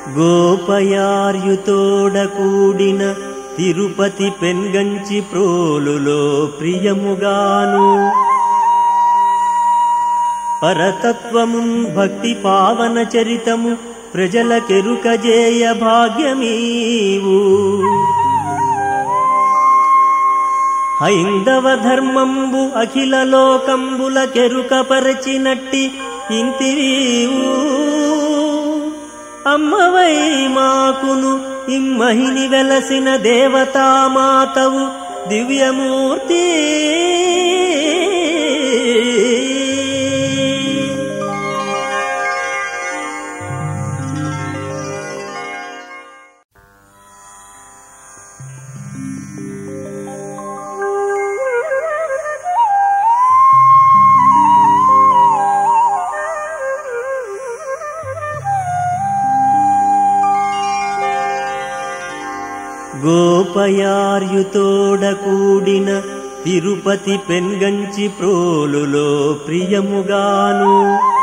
గోపయార్యుతోడ కూడిన తిరుపతి పెన్గంచి ప్రోలులో ప్రియముగాను పరతత్వము భక్తి పావన చరితము ప్రజలకెరుకజేయ భాగ్యమీవు హైందవ ధర్మంబు అఖిల లోకంబుల కెరుకపరచినట్టి ఇంతివీవు అమ్మవై మాకును ఇమ్మహిని వెలసిన దేవతామాతవు దివ్యమూర్తి గోపయార్యుతోడ కూడిన తిరుపతి పెన్గంచి ప్రోలులో ప్రియముగాను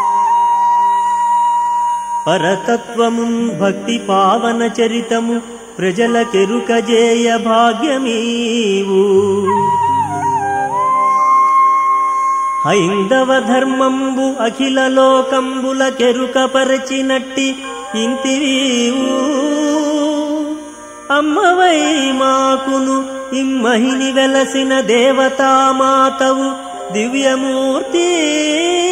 పరతత్వము భక్తి పావన చరితము ప్రజలకెరుకజేయ భాగ్యమీవు హైందవ ధర్మంబు అఖిల లోకంబుల కెరుకపరచినట్టి ఇంతివీవు అమ్మవై మాకును ఇమ్మహిని వెలసిన దేవతామాతవు దివ్యమూర్తి